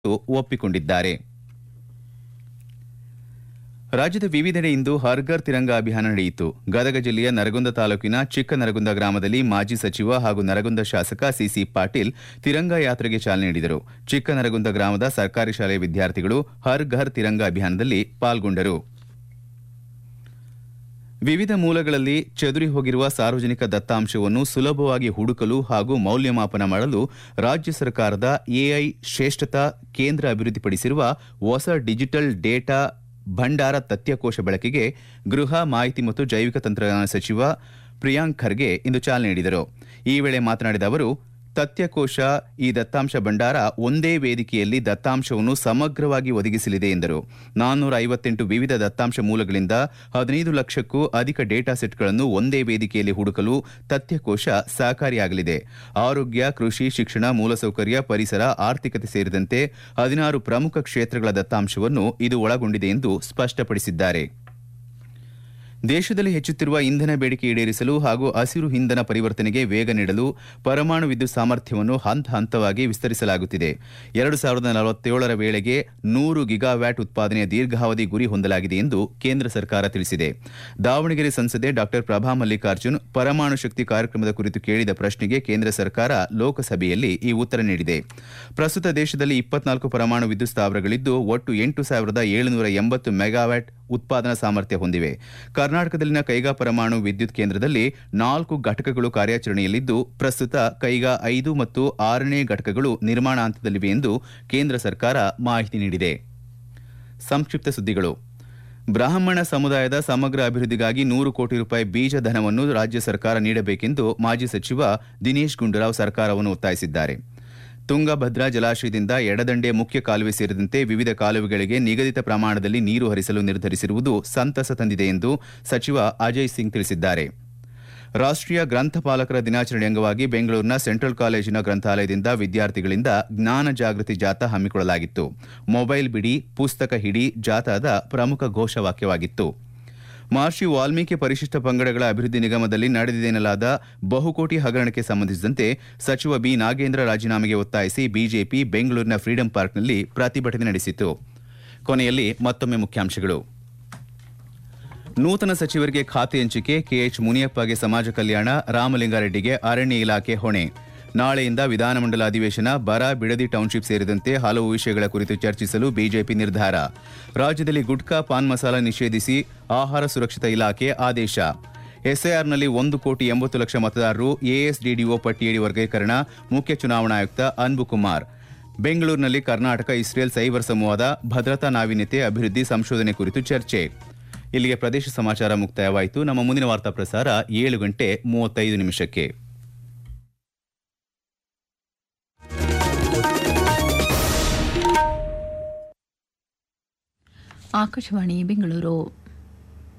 ಒಪ್ಪಿಕೊಂಡಿದ್ದಾರೆ ರಾಜ್ಯದ ವಿವಿಧೆಡೆ ಇಂದು ಹರ್ ಘರ್ ತಿರಂಗ ಅಭಿಯಾನ ನಡೆಯಿತು ಗದಗ ಜಿಲ್ಲೆಯ ನರಗುಂದ ತಾಲೂಕಿನ ಚಿಕ್ಕ ನರಗುಂದ ಗ್ರಾಮದಲ್ಲಿ ಮಾಜಿ ಸಚಿವ ಹಾಗೂ ನರಗುಂದ ಶಾಸಕ ಸಿಸಿ ಪಾಟೀಲ್ ತಿರಂಗ ಯಾತ್ರೆಗೆ ಚಾಲನೆ ನೀಡಿದರು ಚಿಕ್ಕ ನರಗುಂದ ಗ್ರಾಮದ ಸರ್ಕಾರಿ ಶಾಲೆಯ ವಿದ್ಯಾರ್ಥಿಗಳು ಹರ್ ಘರ್ ತಿರಂಗ ಅಭಿಯಾನದಲ್ಲಿ ಪಾಲ್ಗೊಂಡರು ವಿವಿಧ ಮೂಲಗಳಲ್ಲಿ ಚದುರಿ ಹೋಗಿರುವ ಸಾರ್ವಜನಿಕ ದತ್ತಾಂಶವನ್ನು ಸುಲಭವಾಗಿ ಹುಡುಕಲು ಹಾಗೂ ಮೌಲ್ಯಮಾಪನ ಮಾಡಲು ರಾಜ್ಯ ಸರ್ಕಾರದ ಎಐ ಶ್ರೇಷ್ಠತಾ ಕೇಂದ್ರ ಅಭಿವೃದ್ಧಿಪಡಿಸಿರುವ ಹೊಸ ಡಿಜಿಟಲ್ ಡೇಟಾ ಭಂಡಾರ ತಥ್ಯಕೋಶ ಬಳಕೆಗೆ ಗೃಹ ಮಾಹಿತಿ ಮತ್ತು ಜೈವಿಕ ತಂತ್ರಜ್ಞಾನ ಸಚಿವ ಪ್ರಿಯಾಂಕ್ ಖರ್ಗೆ ಇಂದು ಚಾಲನೆ ನೀಡಿದರು ಈ ವೇಳೆ ಮಾತನಾಡಿದ ಅವರು ತಥ್ಯಕೋಶ ಈ ದತ್ತಾಂಶ ಭಂಡಾರ ಒಂದೇ ವೇದಿಕೆಯಲ್ಲಿ ದತ್ತಾಂಶವನ್ನು ಸಮಗ್ರವಾಗಿ ಒದಗಿಸಲಿದೆ ಎಂದರು ನಾನ್ನೂರ ಐವತ್ತೆಂಟು ವಿವಿಧ ದತ್ತಾಂಶ ಮೂಲಗಳಿಂದ ಹದಿನೈದು ಲಕ್ಷಕ್ಕೂ ಅಧಿಕ ಡೇಟಾ ಸೆಟ್ಗಳನ್ನು ಒಂದೇ ವೇದಿಕೆಯಲ್ಲಿ ಹುಡುಕಲು ತಥ್ಯಕೋಶ ಸಹಕಾರಿಯಾಗಲಿದೆ ಆರೋಗ್ಯ ಕೃಷಿ ಶಿಕ್ಷಣ ಮೂಲಸೌಕರ್ಯ ಪರಿಸರ ಆರ್ಥಿಕತೆ ಸೇರಿದಂತೆ ಹದಿನಾರು ಪ್ರಮುಖ ಕ್ಷೇತ್ರಗಳ ದತ್ತಾಂಶವನ್ನು ಇದು ಒಳಗೊಂಡಿದೆ ಎಂದು ಸ್ಪಷ್ಟಪಡಿಸಿದ್ದಾರೆ ದೇಶದಲ್ಲಿ ಹೆಚ್ಚುತ್ತಿರುವ ಇಂಧನ ಬೇಡಿಕೆ ಈಡೇರಿಸಲು ಹಾಗೂ ಹಸಿರು ಇಂಧನ ಪರಿವರ್ತನೆಗೆ ವೇಗ ನೀಡಲು ಪರಮಾಣು ವಿದ್ಯುತ್ ಸಾಮರ್ಥ್ಯವನ್ನು ಹಂತ ಹಂತವಾಗಿ ವಿಸ್ತರಿಸಲಾಗುತ್ತಿದೆ ಎರಡು ಸಾವಿರದ ನಲವತ್ತೇಳರ ವೇಳೆಗೆ ನೂರು ಗಿಗಾವ್ಯಾಟ್ ಉತ್ಪಾದನೆಯ ದೀರ್ಘಾವಧಿ ಗುರಿ ಹೊಂದಲಾಗಿದೆ ಎಂದು ಕೇಂದ್ರ ಸರ್ಕಾರ ತಿಳಿಸಿದೆ ದಾವಣಗೆರೆ ಸಂಸದೆ ಡಾ ಪ್ರಭಾ ಮಲ್ಲಿಕಾರ್ಜುನ್ ಪರಮಾಣು ಶಕ್ತಿ ಕಾರ್ಯಕ್ರಮದ ಕುರಿತು ಕೇಳಿದ ಪ್ರಶ್ನೆಗೆ ಕೇಂದ್ರ ಸರ್ಕಾರ ಲೋಕಸಭೆಯಲ್ಲಿ ಈ ಉತ್ತರ ನೀಡಿದೆ ಪ್ರಸ್ತುತ ದೇಶದಲ್ಲಿ ಇಪ್ಪತ್ನಾಲ್ಕು ಪರಮಾಣು ವಿದ್ಯುತ್ ಸ್ಥಾವರಗಳಿದ್ದು ಒಟ್ಟು ಎಂಟು ಸಾವಿರದ ಏಳುನೂರ ಎಂಬತ್ತು ಮೆಗಾವ್ಯಾಟ್ ಉತ್ಪಾದನಾ ಸಾಮರ್ಥ್ಯ ಹೊಂದಿವೆ ಕರ್ನಾಟಕದಲ್ಲಿನ ಕೈಗಾ ಪರಮಾಣು ವಿದ್ಯುತ್ ಕೇಂದ್ರದಲ್ಲಿ ನಾಲ್ಕು ಘಟಕಗಳು ಕಾರ್ಯಾಚರಣೆಯಲ್ಲಿದ್ದು ಪ್ರಸ್ತುತ ಕೈಗಾ ಐದು ಮತ್ತು ಆರನೇ ಘಟಕಗಳು ನಿರ್ಮಾಣ ಹಂತದಲ್ಲಿವೆ ಎಂದು ಕೇಂದ್ರ ಸರ್ಕಾರ ಮಾಹಿತಿ ನೀಡಿದೆ ಸಂಕ್ಷಿಪ್ತ ಸುದ್ದಿಗಳು ಬ್ರಾಹ್ಮಣ ಸಮುದಾಯದ ಸಮಗ್ರ ಅಭಿವೃದ್ಧಿಗಾಗಿ ನೂರು ಕೋಟಿ ರೂಪಾಯಿ ಬೀಜ ಧನವನ್ನು ರಾಜ್ಯ ಸರ್ಕಾರ ನೀಡಬೇಕೆಂದು ಮಾಜಿ ಸಚಿವ ದಿನೇಶ್ ಗುಂಡೂರಾವ್ ಸರ್ಕಾರವನ್ನು ಒತ್ತಾಯಿಸಿದ್ದಾರೆ ತುಂಗಭದ್ರಾ ಜಲಾಶಯದಿಂದ ಎಡದಂಡೆ ಮುಖ್ಯ ಕಾಲುವೆ ಸೇರಿದಂತೆ ವಿವಿಧ ಕಾಲುವೆಗಳಿಗೆ ನಿಗದಿತ ಪ್ರಮಾಣದಲ್ಲಿ ನೀರು ಹರಿಸಲು ನಿರ್ಧರಿಸಿರುವುದು ಸಂತಸ ತಂದಿದೆ ಎಂದು ಸಚಿವ ಅಜಯ್ ಸಿಂಗ್ ತಿಳಿಸಿದ್ದಾರೆ ರಾಷ್ಟೀಯ ಗ್ರಂಥಪಾಲಕರ ದಿನಾಚರಣೆ ಅಂಗವಾಗಿ ಬೆಂಗಳೂರಿನ ಸೆಂಟ್ರಲ್ ಕಾಲೇಜಿನ ಗ್ರಂಥಾಲಯದಿಂದ ವಿದ್ಯಾರ್ಥಿಗಳಿಂದ ಜ್ಞಾನ ಜಾಗೃತಿ ಜಾಥಾ ಹಮ್ಮಿಕೊಳ್ಳಲಾಗಿತ್ತು ಮೊಬೈಲ್ ಬಿಡಿ ಪುಸ್ತಕ ಹಿಡಿ ಜಾಥಾದ ಪ್ರಮುಖ ಘೋಷವಾಕ್ಯವಾಗಿತ್ತು ಮಹರ್ಷಿ ವಾಲ್ಮೀಕಿ ಪರಿಶಿಷ್ಟ ಪಂಗಡಗಳ ಅಭಿವೃದ್ಧಿ ನಿಗಮದಲ್ಲಿ ನಡೆದಿದೆಯೆನ್ನಲಾದ ಬಹುಕೋಟಿ ಹಗರಣಕ್ಕೆ ಸಂಬಂಧಿಸಿದಂತೆ ಸಚಿವ ಬಿ ನಾಗೇಂದ್ರ ರಾಜೀನಾಮೆಗೆ ಒತ್ತಾಯಿಸಿ ಬಿಜೆಪಿ ಬೆಂಗಳೂರಿನ ಫ್ರೀಡಂ ಪಾರ್ಕ್ನಲ್ಲಿ ಪ್ರತಿಭಟನೆ ನಡೆಸಿತು ಕೊನೆಯಲ್ಲಿ ಮತ್ತೊಮ್ಮೆ ಮುಖ್ಯಾಂಶಗಳು ನೂತನ ಸಚಿವರಿಗೆ ಖಾತೆ ಹಂಚಿಕೆ ಕೆಎಚ್ ಮುನಿಯಪ್ಪಗೆ ಸಮಾಜ ಕಲ್ಯಾಣ ರಾಮಲಿಂಗಾರೆಡ್ಡಿಗೆ ಅರಣ್ಯ ಇಲಾಖೆ ಹೊಣೆ ನಾಳೆಯಿಂದ ವಿಧಾನಮಂಡಲ ಅಧಿವೇಶನ ಬರ ಬಿಡದಿ ಟೌನ್ಶಿಪ್ ಸೇರಿದಂತೆ ಹಲವು ವಿಷಯಗಳ ಕುರಿತು ಚರ್ಚಿಸಲು ಬಿಜೆಪಿ ನಿರ್ಧಾರ ರಾಜ್ಯದಲ್ಲಿ ಗುಟ್ಕಾ ಪಾನ್ ಮಸಾಲ ನಿಷೇಧಿಸಿ ಆಹಾರ ಸುರಕ್ಷತಾ ಇಲಾಖೆ ಆದೇಶ ಎಸ್ಐಆರ್ನಲ್ಲಿ ಒಂದು ಕೋಟಿ ಎಂಬತ್ತು ಲಕ್ಷ ಮತದಾರರು ಎಎಸ್ಡಿಡಿಒ ಪಟ್ಟಿಯಡಿ ವರ್ಗೀಕರಣ ಮುಖ್ಯ ಚುನಾವಣಾ ಆಯುಕ್ತ ಅನ್ಬು ಕುಮಾರ್ ಬೆಂಗಳೂರಿನಲ್ಲಿ ಕರ್ನಾಟಕ ಇಸ್ರೇಲ್ ಸೈಬರ್ ಸಂವಾದ ಭದ್ರತಾ ನಾವೀನ್ಯತೆ ಅಭಿವೃದ್ಧಿ ಸಂಶೋಧನೆ ಕುರಿತು ಚರ್ಚೆ ಇಲ್ಲಿಗೆ ಪ್ರದೇಶ ಸಮಾಚಾರ ಮುಕ್ತಾಯವಾಯಿತು ನಮ್ಮ ಮುಂದಿನ ವಾರ್ತಾ ಪ್ರಸಾರ ಏಳು ಗಂಟೆ ಮೂವತ್ತೈದು ನಿಮಿಷಕ್ಕೆ ಆಕಾಶವಾಣಿ ಬೆಂಗಳೂರು